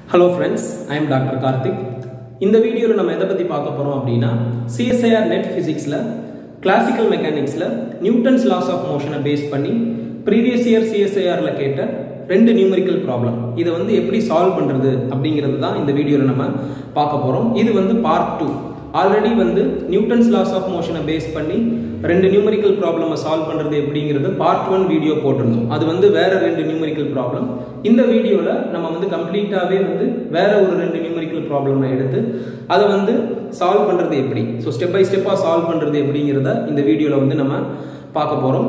Hello friends I am doctor Karthik இந்த வீடியோவில் நம்ம எதை பற்றி பார்க்க போகிறோம் அப்படின்னா சிஎஸ்ஐஆர் நெட் ஃபிசிக்ஸில் கிளாசிக்கல் மெக்கானிக்ஸில் நியூட்டன்ஸ் லாஸ் ஆஃப் மோஷனை பேஸ் பண்ணி ப்ரீவியஸ் இயர் சிஎஸ்ஐஆரில் கேட்ட ரெண்டு நியூமரிக்கல் ப்ராப்ளம் இதை வந்து எப்படி சால்வ் பண்ணுறது அப்படிங்கிறது தான் இந்த வீடியோவில் நம்ம பார்க்க போகிறோம் இது வந்து பார்ட் டூ ஆல்ரெடி வந்து நியூட்டன்ஸ் லாஸ் ஆஃப் மோஷனை பேஸ் பண்ணி ரெண்டு நியூமரிக்கல் ப்ராப்ளமை சால்வ் பண்ணுறது எப்படிங்கிறது பார்ட் ஒன் வீடியோ போட்டிருந்தோம் அது வந்து வேற ரெண்டு நியூமரிக்கல் ப்ராப்ளம் இந்த வீடியோவில் நம்ம வந்து கம்ப்ளீட்டாகவே வந்து வேற ஒரு ரெண்டு நியூமரிக்கல் ப்ராப்ளமை எடுத்து அதை வந்து சால்வ் பண்ணுறது எப்படி ஸோ ஸ்டெப் பை ஸ்டெப்பாக சால்வ் பண்ணுறது எப்படிங்கிறத இந்த வீடியோவில் வந்து நம்ம பார்க்க போகிறோம்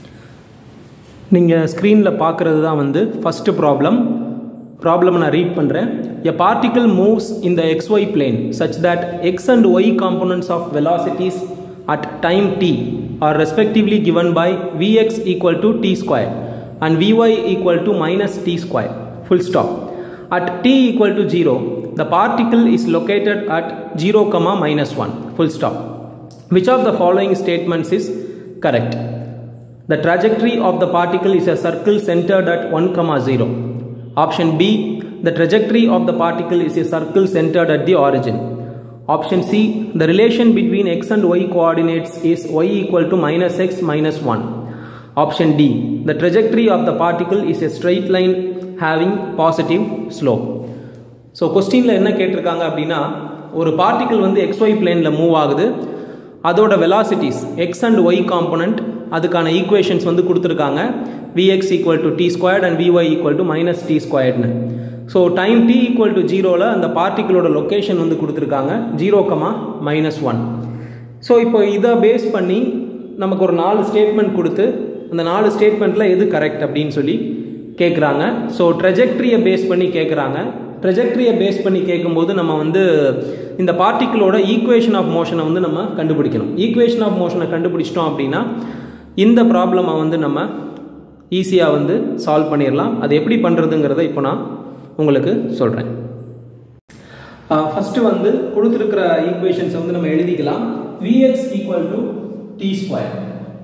நீங்கள் ஸ்க்ரீனில் பார்க்குறது தான் வந்து ஃபஸ்ட்டு ப்ராப்ளம் ப்ராப்ளம் நான் ரீட் பண்ணுறேன் a particle moves in the xy plane such that x and y components of velocities at time t are respectively given by vx equal to t square and vy equal to minus t square full stop at t equal to 0 the particle is located at 0 comma minus 1 full stop which of the following statements is correct the trajectory of the particle is a circle centered at 1 comma 0 Option B, the trajectory of the particle is a circle centered at the origin. Option C, the relation between x and y coordinates is y equal to minus x minus 1. Option D, the trajectory of the particle is a straight line having positive slope. So கொஸ்டினில் என்ன கேட்டிருக்காங்க அப்படின்னா ஒரு particle வந்து XY பிளேனில் move ஆகுது அதோட velocities x and y component அதுக்கான ஈக்குவேஷன்ஸ் வந்து கொடுத்துருக்காங்க v x equal to t squared and v y equal to minus t ஸ்கொயர்ட்னு so time t equal to ஜீரோவில் அந்த பார்ட்டிக்கிளோட லொக்கேஷன் வந்து கொடுத்துருக்காங்க zero comma minus one so இப்போ இதை பேஸ் பண்ணி நமக்கு ஒரு நாலு ஸ்டேட்மெண்ட் கொடுத்து அந்த நாலு ஸ்டேட்மெண்ட்டில் எது கரெக்ட் அப்படின்னு சொல்லி கேட்குறாங்க ஸோ ட்ரெஜெக்ட்ரியை பேஸ் பண்ணி கேட்குறாங்க ட்ரெஜெக்ட்ரியை பேஸ் பண்ணி கேட்கும்போது நம்ம வந்து இந்த பார்ட்டிக்கிளோட ஈக்குவேஷன் ஆஃப் மோஷனை வந்து நம்ம கண்டுபிடிக்கணும் ஈக்குவேஷன் ஆஃப் மோஷனை கண்டுபிடிச்சிட்டோம் அப்படின்னா இந்த ப்ராப்ளமை வந்து நம்ம ஈஸியாக வந்து சால்வ் பண்ணிடலாம் அது எப்படி பண்ணுறதுங்கிறத இப்போ நான் உங்களுக்கு சொல்கிறேன் ஃபஸ்ட்டு வந்து கொடுத்துருக்கிற ஈக்குவேஷன்ஸை வந்து நம்ம எழுதிக்கலாம் v x equal to t square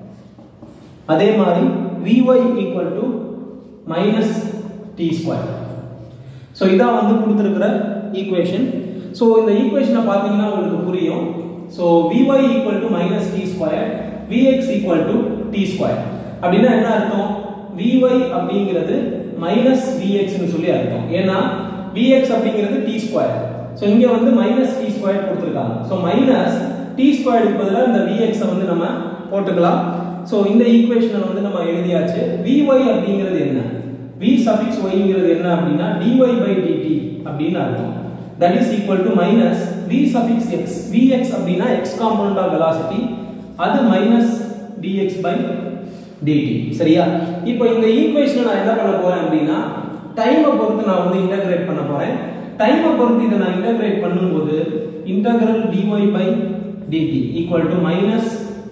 அதே மாதிரி v y equal to minus t square so இதான் வந்து கொடுத்துருக்கிற ஈக்குவேஷன் ஸோ இந்த ஈக்குவேஷனை பார்த்தீங்கன்னா உங்களுக்கு புரியும் so v y equal to minus t square v x equal to t square அப்படின்னா என்ன அர்த்தம் விஒய் அப்படிங்கிறது மைனஸ் விஎக்ஸ்னு சொல்லி அர்த்தம் ஏன்னா விஎக்ஸ் அப்படிங்கிறது டி ஸ்கொயர் ஸோ இங்கே வந்து மைனஸ் டி ஸ்கொயர் கொடுத்துருக்காங்க ஸோ மைனஸ் டி ஸ்கொயருக்கு பதிலாக இந்த விஎக்ஸை வந்து நம்ம போட்டுக்கலாம் ஸோ இந்த ஈக்குவேஷனை வந்து நம்ம எழுதியாச்சு விஒய் அப்படிங்கிறது என்ன v suffix yங்கிறது என்ன அப்படின்னா dy by dt அப்படின்னு அர்த்தம் that is equal to minus v suffix x vx அப்படின்னா x component of velocity அது minus dx by dt சரியா இப்போ இந்த ஈக்குவேஷனை நான் என்ன பண்ண போறேன் அப்படின்னா டைமை பொறுத்து நான் வந்து இன்டகிரேட் பண்ண போறேன் டைமை பொறுத்து இதை நான் இன்டகிரேட் பண்ணும்போது integral dy by dt equal to minus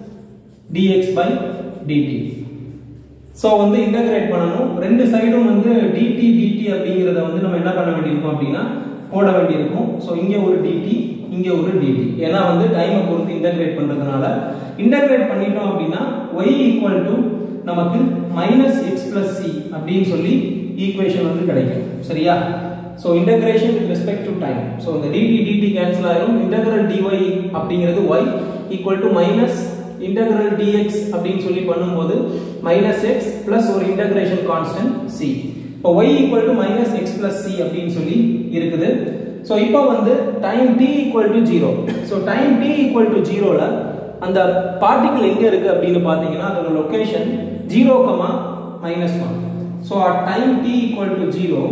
dx by dt so வந்து இன்டகிரேட் பண்ணணும் ரெண்டு சைடும் வந்து டிடி டிடி அப்படிங்கிறத வந்து நம்ம என்ன பண்ண வேண்டியிருக்கும் அப்படின்னா போட வேண்டியிருக்கும் ஸோ இங்கே ஒரு டிடி இங்கே ஒரு டிடி ஏன்னா வந்து டைமை பொறுத்து இன்டகிரேட் பண்ணுறதுனால இன்டகிரேட் பண்ணிட்டோம் அப்படின்னா ஒய் ஈக்குவல் டு நமக்கு மைனஸ் எக்ஸ் பிளஸ் சி அப்படின்னு சொல்லி ஈக்குவேஷன் வந்து கிடைக்கும் சரியா so integration with respect to time so இந்த டிடி டிடி கேன்சல் ஆயிரும் இன்டகிரல் டிஒய் அப்படிங்கிறது y equal to minus integral dx அப்படின்னு சொல்லி பண்ணும்போது மைனஸ் எக்ஸ் பிளஸ் ஒரு இன்டகிரேஷன் கான்ஸ்டன்ட் சி இப்போ y equal to minus x plus c அப்படின்னு சொல்லி இருக்குது ஸோ இப்போ வந்து time t equal to zero so time t equal to ஜீரோவில் அந்த பார்ட்டிகிள் எங்கே இருக்கு அப்படின்னு பார்த்தீங்கன்னா அதோட location zero comma minus one so at time t equal to zero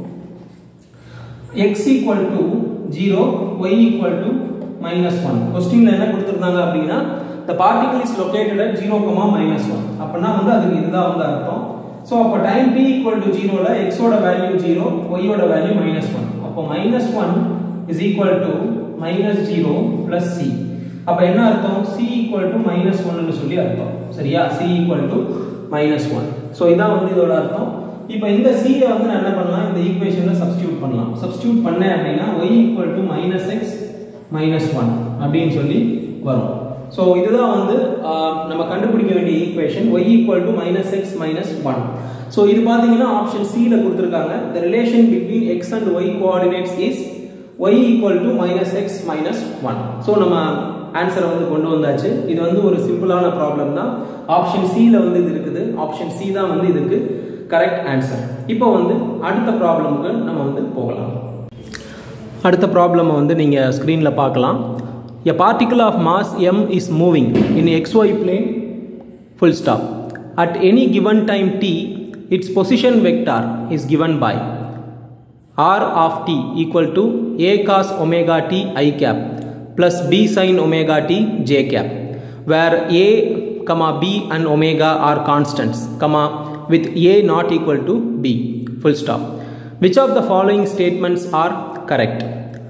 x equal to zero y equal to minus one கொஸ்டின்ல என்ன கொடுத்துருந்தாங்க அப்படின்னா the particle is located at 0, minus 1 அப்படின்னா வந்து அதுக்கு இதுதான் வந்து அர்த்தம் ஸோ அப்போ டைம் t ஈக்குவல் டு ஜீரோல எக்ஸோட வேல்யூ ஜீரோ ஒய்யோட வேல்யூ மைனஸ் ஒன் அப்போ minus one is equal to minus zero plus c அப்போ என்ன அர்த்தம் சி ஈக்குவல் டு மைனஸ் ஒன்னு சொல்லி அர்த்தம் சரியா c equal to minus one so இதான் வந்து இதோட அர்த்தம் இப்போ இந்த சியை வந்து நான் என்ன பண்ணலாம் இந்த ஈக்குவேஷனில் சப்ஸ்டியூட் பண்ணலாம் சப்ஸ்டியூட் பண்ணேன் அப்படின்னா y equal to minus x minus one அப்படின்னு சொல்லி வரும் ஸோ இதுதான் வந்து நம்ம கண்டுபிடிக்க வேண்டிய equation y equal to minus x minus one so இது பார்த்தீங்கன்னா ஆப்ஷன் சியில் கொடுத்துருக்காங்க the relation between x and y coordinates is y equal to minus x minus one so நம்ம ஆன்சரை வந்து கொண்டு வந்தாச்சு இது வந்து ஒரு சிம்பிளான ப்ராப்ளம் தான் ஆப்ஷன் சியில் வந்து இது இருக்குது ஆப்ஷன் சி தான் வந்து இதுக்கு கரெக்ட் ஆன்சர் இப்போ வந்து அடுத்த ப்ராப்ளமுக்கு நம்ம வந்து போகலாம் அடுத்த ப்ராப்ளமை வந்து நீங்கள் ஸ்க்ரீனில் பார்க்கலாம் a particle of mass m is moving in x y plane full stop. At any given time t, its position vector is given by r of t equal to a cos omega t i cap plus b sin omega t j cap, where a, comma b and omega are constants, comma with a not equal to b. Full stop. Which of the following statements are correct?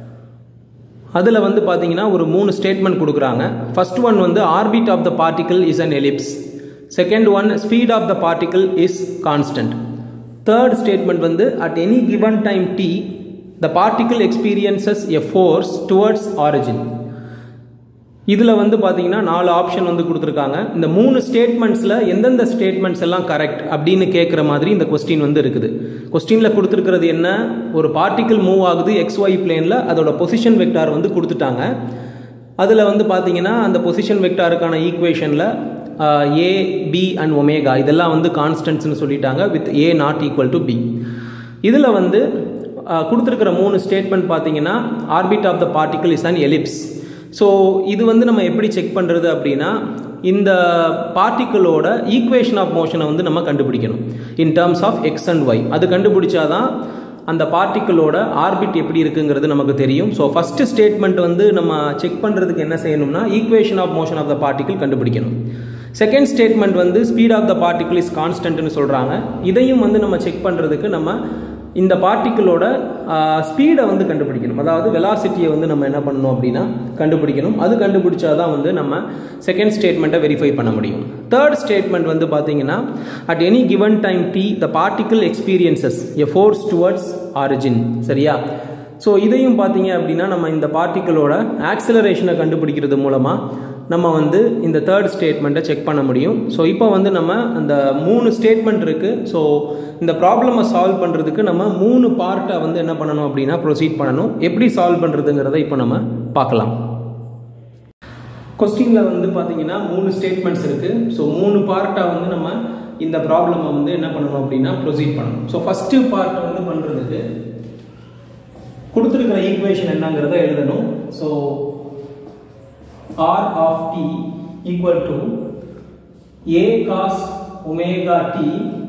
அதில் வந்து பார்த்தீங்கன்னா ஒரு மூணு statement கொடுக்குறாங்க first one வந்து orbit of the particle is an ellipse second one speed of the particle is constant third statement வந்து at any given time t the particle experiences a force towards origin இதில் வந்து பார்த்தீங்கன்னா நாலு option வந்து கொடுத்துருக்காங்க இந்த மூணு ஸ்டேட்மெண்ட்ஸில் எந்தெந்த ஸ்டேட்மெண்ட்ஸ் எல்லாம் கரெக்ட் அப்படின்னு கேட்குற மாதிரி இந்த கொஸ்டின் வந்து இருக்குது கொஸ்டினில் கொடுத்துருக்கிறது என்ன ஒரு பார்ட்டிக்கல் மூவ் ஆகுது எக்ஸ் ஒய் பிளேனில் அதோட பொசிஷன் வெக்டார் வந்து கொடுத்துட்டாங்க அதில் வந்து பார்த்தீங்கன்னா அந்த பொசிஷன் வெக்டாருக்கான ஈக்குவேஷனில் ஏ பி அண்ட் ஒமேகா இதெல்லாம் வந்து கான்ஸ்டன்ட்ஸ்னு சொல்லிட்டாங்க with a not equal to b இதில் வந்து கொடுத்துருக்கிற மூணு ஸ்டேட்மெண்ட் பார்த்தீங்கன்னா orbit of the particle is an ellipse so இது வந்து நம்ம எப்படி செக் பண்ணுறது அப்படின்னா இந்த பார்ட்டிக்கிளோட ஈக்குவேஷன் ஆஃப் மோஷனை வந்து நம்ம கண்டுபிடிக்கணும் in terms of x and y அது கண்டுபிடிச்சாதான் அந்த பார்ட்டிக்கிளோட ஆர்பிட் எப்படி இருக்குங்கிறது நமக்கு தெரியும் ஸோ ஃபஸ்ட்டு ஸ்டேட்மெண்ட் வந்து நம்ம செக் பண்ணுறதுக்கு என்ன செய்யணும்னா equation of motion of the particle கண்டுபிடிக்கணும் செகண்ட் ஸ்டேட்மெண்ட் வந்து speed of the particle is கான்ஸ்டன்ட்னு சொல்கிறாங்க இதையும் வந்து நம்ம செக் பண்ணுறதுக்கு நம்ம இந்த பார்ட்டிக்கிளோட ஸ்பீடை வந்து கண்டுபிடிக்கணும் அதாவது வெலாசிட்டியை வந்து நம்ம என்ன பண்ணணும் அப்படின்னா கண்டுபிடிக்கணும் அது கண்டுபிடிச்சா தான் வந்து நம்ம செகண்ட் ஸ்டேட்மெண்ட்டை வெரிஃபை பண்ண முடியும் தேர்ட் ஸ்டேட்மெண்ட் வந்து பார்த்தீங்கன்னா at any given time t the particle experiences a force towards origin சரியா ஸோ இதையும் பார்த்தீங்க அப்படின்னா நம்ம இந்த பார்ட்டிக்கிளோட ஆக்சிலரேஷனை கண்டுபிடிக்கிறது மூலமாக நம்ம வந்து இந்த தேர்ட் ஸ்டேட்மெண்ட்டை செக் பண்ண முடியும் ஸோ இப்போ வந்து நம்ம அந்த மூணு ஸ்டேட்மெண்ட் இருக்குது ஸோ இந்த ப்ராப்ளமை சால்வ் பண்ணுறதுக்கு நம்ம மூணு பார்ட்டை வந்து என்ன பண்ணணும் அப்படின்னா ப்ரொசீட் பண்ணணும் எப்படி சால்வ் பண்ணுறதுங்கிறத இப்போ நம்ம பார்க்கலாம் கொஸ்டினில் வந்து பார்த்தீங்கன்னா மூணு ஸ்டேட்மெண்ட்ஸ் இருக்குது ஸோ மூணு பார்ட்டாக வந்து நம்ம இந்த ப்ராப்ளமை வந்து என்ன பண்ணணும் அப்படின்னா ப்ரொசீட் பண்ணணும் ஸோ ஃபஸ்ட்டு பார்ட் வந்து பண்ணுறதுக்கு கொடுத்துருக்கிற ஈக்குவேஷன் என்னங்கிறத எழுதணும் so r of t equal to a cos omega t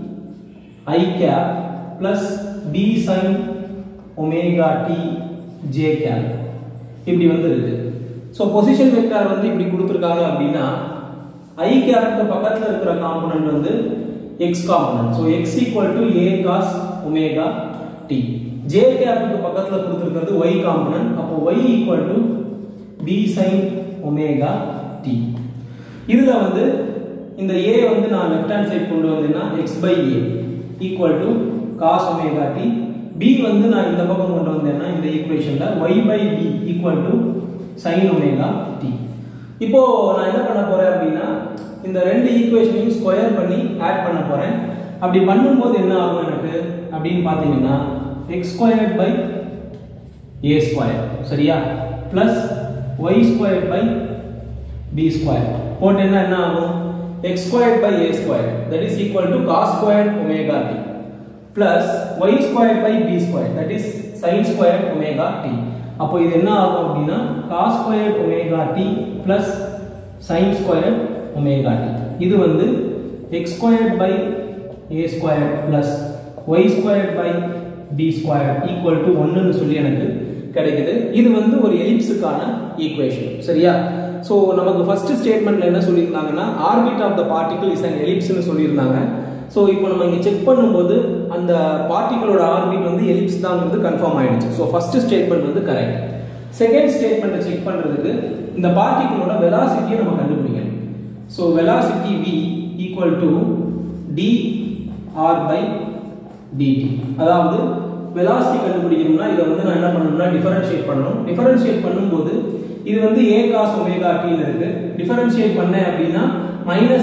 i cap plus b sin omega t j cap இப்படி வந்து இருக்கு ஸோ பொசிஷன் வெக்டார் வந்து இப்படி கொடுத்துருக்காங்க அப்படின்னா ஐ கேப்புக்கு பக்கத்தில் இருக்கிற காம்பனன்ட் வந்து x component so x equal to a cos omega t j கேப்புக்கு பக்கத்தில் கொடுத்துருக்கிறது ஒய் காம்பனன்ட் அப்போ y equal to b sine omega t இதுல வந்து இந்த ஏ வந்து நான் லெஃப்ட் ஹேண்ட் சைடு கொண்டு வந்தேன்னா x by a equal to cos omega t b வந்து நான் இந்த பக்கம் கொண்டு வந்தேன்னா இந்த ஈக்குவேஷன்ல y by b equal to sine omega t இப்போ நான் என்ன பண்ண போறேன் அப்படின்னா இந்த ரெண்டு ஈக்குவேஷனையும் ஸ்கொயர் பண்ணி ஆட் பண்ண போறேன் அப்படி பண்ணும்போது என்ன ஆகும் எனக்கு அப்படின்னு பார்த்தீங்கன்னா x square by a square சரியா plus y squared by b squared போட்டேன்னா என்ன ஆகும் x squared by a squared that is equal to cos squared omega t plus y squared by b squared that is sin squared omega t அப்போ இது என்ன ஆகும் அப்படின்னா cos squared omega t plus sin squared omega t இது வந்து x squared by a squared plus y squared by b squared equal to 1 னு சொல்லி எனக்கு கிடைக்குது இது வந்து ஒரு எலிப்ஸுக்கான ஈக்குவேஷன் சரியா ஸோ நமக்கு ஃபர்ஸ்ட் ஸ்டேட்மெண்ட்ல என்ன சொல்லியிருந்தாங்கன்னா orbit of the particle is an எலிப்ஸ்னு சொல்லியிருந்தாங்க ஸோ இப்போ நம்ம இங்கே செக் பண்ணும்போது அந்த பார்ட்டிகளோட ஆர்பிட் வந்து எலிப்ஸ் தாங்கிறது கன்ஃபார்ம் ஆயிடுச்சு ஸோ ஃபர்ஸ்ட் ஸ்டேட்மெண்ட் வந்து கரெக்ட் செகண்ட் ஸ்டேட்மெண்ட்டை செக் பண்ணுறதுக்கு இந்த பார்ட்டிகளோட வெலாசிட்டியை நம்ம கண்டுபிடிக்கணும் so velocity v equal to d r by dt அதாவது வெலாசிட்டி கண்டுபிடிக்கணும்னா இதை வந்து நான் என்ன பண்ணணும்னா டிஃபரன்ஷியேட் பண்ணணும் டிஃபரன்ஷியேட் பண்ணும்போது இது வந்து ஏ காஸ் ஒமேகா டின்னு இருக்கு டிஃபரன்ஷியேட் பண்ணேன் அப்படின்னா minus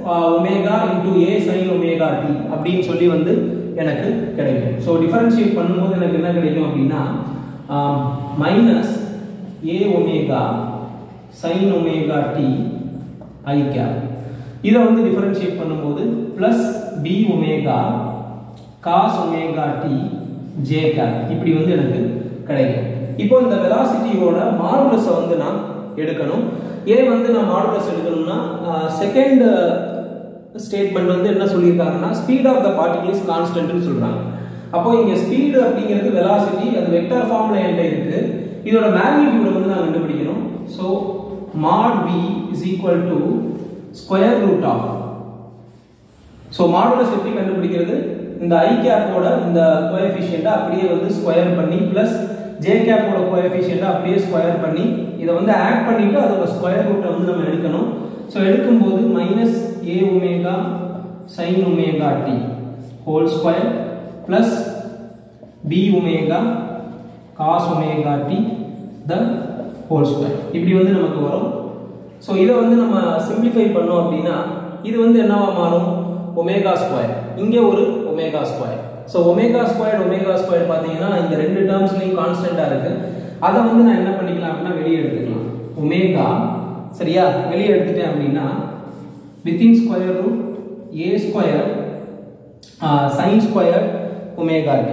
omega into a sine omega t அப்படின்னு சொல்லி வந்து எனக்கு கிடைக்கும் ஸோ டிஃபரன்ஷியேட் பண்ணும்போது எனக்கு என்ன கிடைக்கும் அப்படின்னா minus a omega sine omega t i cap இதை வந்து டிஃபரன்ஷியேட் பண்ணும்போது plus b omega cos omega t j cap இப்படி வந்து எனக்கு கிடைக்கும் இப்போ இந்த வெலாசிட்டியோட மாடுலஸை வந்து நான் எடுக்கணும் ஏன் வந்து நான் மாடுலஸ் எடுக்கணும்னா செகண்ட் ஸ்டேட்மெண்ட் வந்து என்ன சொல்லியிருக்காங்கன்னா speed of the particle is கான்ஸ்டன்ட்னு சொல்றாங்க அப்போ இங்க ஸ்பீடு அப்படிங்கிறது வெலாசிட்டி அது வெக்டர் ஃபார்ம்ல என்கிட்ட இருக்கு இதோட மேக்னிடியூட வந்து நான் கண்டுபிடிக்கணும் so mod v is equal to square root of so modulus எப்படி கண்டுபிடிக்கிறது இந்த ஐ கேப்போட இந்த கோஎஃபிஷியண்ட்டை அப்படியே வந்து ஸ்கொயர் பண்ணி ப்ளஸ் ஜே கேப்போட கோஎஃபிஷியண்ட்டை அப்படியே ஸ்கொயர் பண்ணி இதை வந்து ஆட் பண்ணிட்டு அதோட ஸ்கொயர் ரூட்டை வந்து நம்ம எடுக்கணும் ஸோ எடுக்கும்போது minus a omega sine omega t whole square plus b omega cos omega t the whole square இப்படி வந்து நமக்கு வரும் ஸோ இதை வந்து நம்ம சிம்பிளிஃபை பண்ணோம் அப்படின்னா இது வந்து என்னவா மாறும் ஒமேகா ஸ்கொயர் இங்கே ஒரு omega square so omega square omega square பார்த்தீங்கன்னா இந்த ரெண்டு டேர்ம்ஸ்லையும் கான்ஸ்டன்டாக இருக்கு அதை வந்து நான் என்ன பண்ணிக்கலாம் அப்படின்னா வெளியே எடுத்துக்கலாம் ஒமேகா சரியா வெளியே எடுத்துட்டேன் அப்படின்னா within square root a square sine square omega t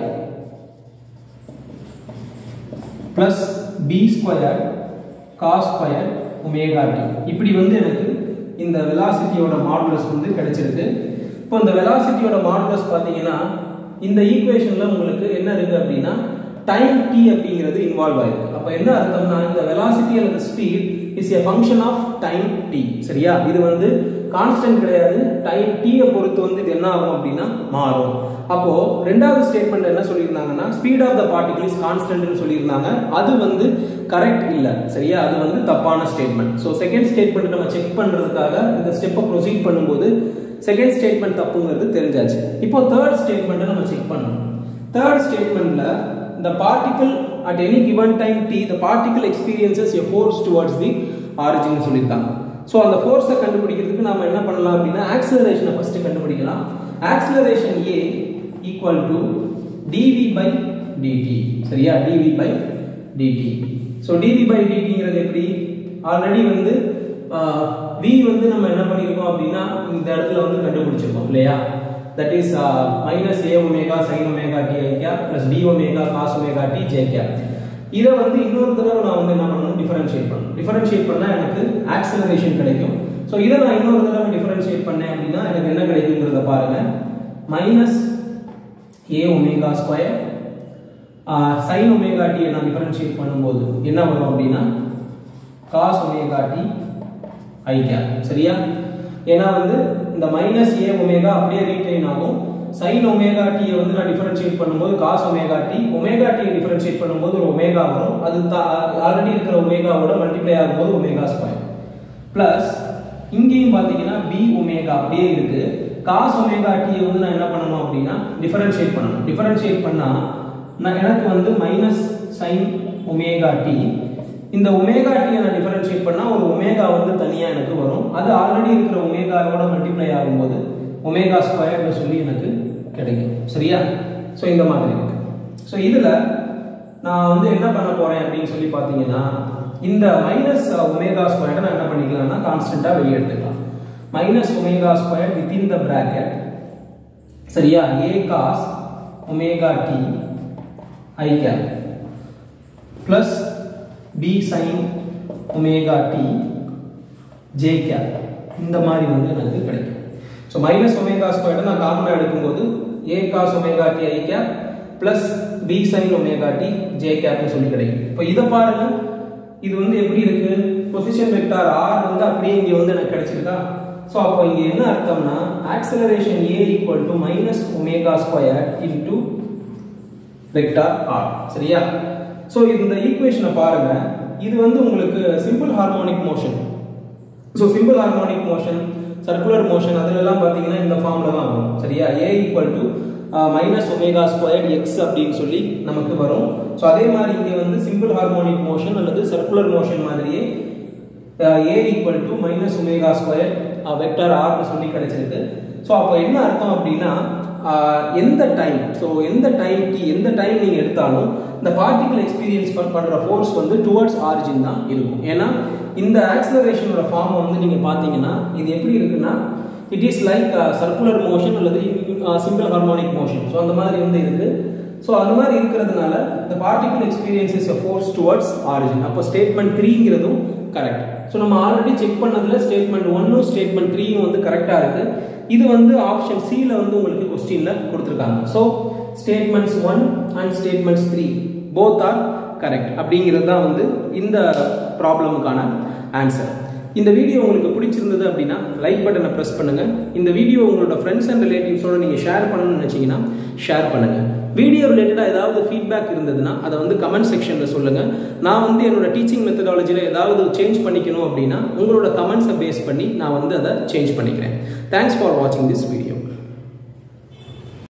plus b square cos square omega t இப்படி வந்து எனக்கு இந்த வெலாசிட்டியோட மாடுலஸ் வந்து கிடைச்சிருக்கு இப்போ இந்த வெலாசிட்டியோட மாடுலஸ் பார்த்தீங்கன்னா இந்த ஈக்குவேஷன்ல உங்களுக்கு என்ன இருக்கு அப்படின்னா டைம் டி அப்படிங்கிறது இன்வால்வ் ஆயிருக்கு அப்போ என்ன அர்த்தம்னா இந்த வெலாசிட்டி அல்லது speed is a function of time t சரியா இது வந்து கான்ஸ்டன்ட் கிடையாது டைம் டீயை பொறுத்து வந்து இது என்ன ஆகும் அப்படின்னா மாறும் அப்போ ரெண்டாவது ஸ்டேட்மெண்ட் என்ன சொல்லியிருந்தாங்கன்னா speed of the particle is கான்ஸ்டன்ட்னு சொல்லியிருந்தாங்க அது வந்து கரெக்ட் இல்லை சரியா அது வந்து தப்பான ஸ்டேட்மெண்ட் ஸோ செகண்ட் ஸ்டேட்மெண்ட் நம்ம செக் பண்றதுக்காக இந்த ஸ்டெப்பை ப்ரொசீட் பண்ணும்போது செகண்ட் ஸ்டேட்மெண்ட் தப்புங்கிறது தெரிஞ்சாச்சு இப்போ தேர்ட் ஸ்டேட்மெண்ட்டை நம்ம செக் பண்ணணும் தேர்ட் ஸ்டேட்மெண்ட்ல the particle at any given time t the particle experiences a force towards the origin சொல்லியிருக்காங்க ஸோ அந்த ஃபோர்ஸை கண்டுபிடிக்கிறதுக்கு நாம என்ன பண்ணலாம் அப்படின்னா ஆக்சிலரேஷனை ஃபர்ஸ்ட் கண்டுபிடிக்கலாம் acceleration a equal to dv by dt சரியா dv by dt so dv by டிடிங்கிறது எப்படி ஆல்ரெடி வந்து வி வந்து நம்ம என்ன பண்ணியிருக்கோம் அப்படின்னா இந்த இடத்துல வந்து கண்டுபிடிச்சிருக்கோம் இல்லையா that is uh, minus a omega sin omega t i cap plus d omega cos omega t j cap இதை வந்து இன்னொரு தடவை நான் வந்து என்ன பண்ணணும் டிஃபரன்ஷியேட் பண்ணணும் டிஃபரன்ஷியேட் பண்ணா எனக்கு ஆக்சலரேஷன் கிடைக்கும் ஸோ இதை நான் இன்னொரு தடவை டிஃபரன்ஷியேட் பண்ணேன் அப்படின்னா எனக்கு என்ன கிடைக்குங்கிறத பாருங்க minus a omega square sine omega t நான் டிஃபரன்ஷியேட் பண்ணும்போது என்ன வரும் அப்படின்னா cos omega t i cap சரியா ஏன்னா வந்து இந்த மைனஸ் ஏ ஒமேகா அப்படியே ரீட்டைன் ஆகும் சைன் ஒமேகா டியை வந்து நான் டிஃபரன்ஷியேட் பண்ணும்போது காஸ் ஒமேகா டி ஒமேகா டியை டிஃபரன்ஷியேட் பண்ணும்போது ஒரு ஒமேகா வரும் அது ஆல்ரெடி இருக்கிற ஒமேகாவோட மல்டிப்ளை ஆகும்போது ஒமேகா ஸ்கொயர் பிளஸ் இங்கேயும் பார்த்தீங்கன்னா பி ஒமேகா அப்படியே இருக்கு காஸ் ஒமேகா டியை வந்து நான் என்ன பண்ணணும் அப்படின்னா டிஃபரன்ஷியேட் பண்ணணும் டிஃபரன்ஷியேட் பண்ணா நான் எனக்கு வந்து மைனஸ் சைன் ஒமேகா டி இந்த ஒமேகா டியை நான் டிஃபரன்ஷியேட் பண்ணா ஒரு ஒமேகா வந்து தனியா எனக்கு வரும் அது ஆல்ரெடி இருக்கிற ஒமேகாவோட மல்டிப்ளை ஆகும்போது ஒமேகா ஸ்கொயர்னு சொல்லி எனக்கு கிடைக்கும் சரியா ஸோ இந்த மாதிரி இருக்கு ஸோ இதுல நான் வந்து என்ன பண்ண போறேன் அப்படின்னு சொல்லி பார்த்தீங்கன்னா இந்த மைனஸ் ஒமேகா ஸ்கொயரை நான் என்ன பண்ணிக்கலாம்னா கான்ஸ்டன்டா வெளியே எடுத்துக்கலாம் minus omega square within the bracket சரியா a cos omega t i cap plus b sin omega t j cap இந்த மாதிரி வந்து எனக்கு கிடைக்கும் ஸோ மைனஸ் ஒமேகா ஸ்கொயர் நான் காமனாக எடுக்கும்போது a cos omega t i cap plus b sine omega t j கேப்னு சொல்லி கிடைக்கும் இப்போ இதை பாருங்க இது வந்து எப்படி இருக்கு பொசிஷன் வெக்டார் ஆர் வந்து அப்படியே இங்கே வந்து எனக்கு கிடைச்சிருக்கா ஸோ அப்போ இங்கே என்ன அர்த்தம்னா acceleration a equal to minus omega square into vector r சரியா ஸோ இந்த ஈக்குவேஷனை பாருங்க இது வந்து உங்களுக்கு simple harmonic motion so simple harmonic motion circular motion அதுலலாம் பார்த்தீங்கன்னா இந்த ஃபார்ம்ல தான் வரும் சரியா a equal to minus omega square x அப்படின்னு சொல்லி நமக்கு வரும் ஸோ அதே மாதிரி இங்கே வந்து சிம்பிள் ஹார்மோனிக் மோஷன் அல்லது சர்க்குலர் மோஷன் மாதிரியே a equal to minus omega square vector ஆர்னு சொல்லி கிடைச்சிருக்கு ஸோ அப்போ என்ன அர்த்தம் அப்படின்னா ஆஹ், எந்த டைம் ஸோ எந்த டைம் டி எந்த டைம் நீங்கள் எடுத்தாலும் இந்த பார்ட்டிகல் எக்ஸ்பீரியன்ஸ் பண்ணுற ஃபோர்ஸ் வந்து டுவர்ட்ஸ் ஆரிஜின் தான் இருக்கும் ஏன்னா இந்த ஆக்சலரேஷனோட ஃபார்ம் வந்து நீங்கள் பார்த்தீங்கன்னா இது எப்படி இருக்குன்னா it is like circular motion அல்லது சிம்பிள் ஹார்மோனிக் மோஷன் ஸோ அந்த மாதிரி வந்து இருக்கு ஸோ அந்த மாதிரி இருக்கிறதுனால இந்த particle experience is force towards origin அப்போ ஸ்டேட்மெண்ட் த்ரீங்கிறதும் கரெக்ட் ஸோ நம்ம ஆல்ரெடி செக் பண்ணதுல ஸ்டேட்மெண்ட் ஒன்னும் ஸ்டேட்மெண்ட் த்ரீயும் வந்து கரெக்டாக இருக்கு இது வந்து ஆப்ஷன் சியில் வந்து உங்களுக்கு கொஸ்டினில் கொடுத்துருக்காங்க so statements one and statements three both are correct அப்படிங்கிறது தான் வந்து இந்த ப்ராப்ளமுக்கான ஆன்சர் இந்த வீடியோ உங்களுக்கு பிடிச்சிருந்தது அப்படின்னா லைக் பட்டனை ப்ரெஸ் பண்ணுங்க இந்த வீடியோ உங்களோட ஃப்ரெண்ட்ஸ் அண்ட் ரிலேட்டிவ்ஸோட நீங்கள் ஷேர் பண்ணணும்னு நினச்சிங்கன்னா ஷேர் பண்ணுங்க வீடியோ ரிலேட்டடாக ஏதாவது ஃபீட்பேக் இருந்ததுன்னா அதை வந்து கமெண்ட் செக்ஷனில் சொல்லுங்கள் நான் வந்து என்னோட டீச்சிங் மெத்தடாலஜியில் ஏதாவது சேஞ்ச் பண்ணிக்கணும் அப்படின்னா உங்களோட கமெண்ட்ஸை பேஸ் பண்ணி நான் வந்து அதை சேஞ்ச் பண்ணிக்கிறேன் தேங்க்ஸ் ஃபார் வாட்சிங் திஸ் வீடியோ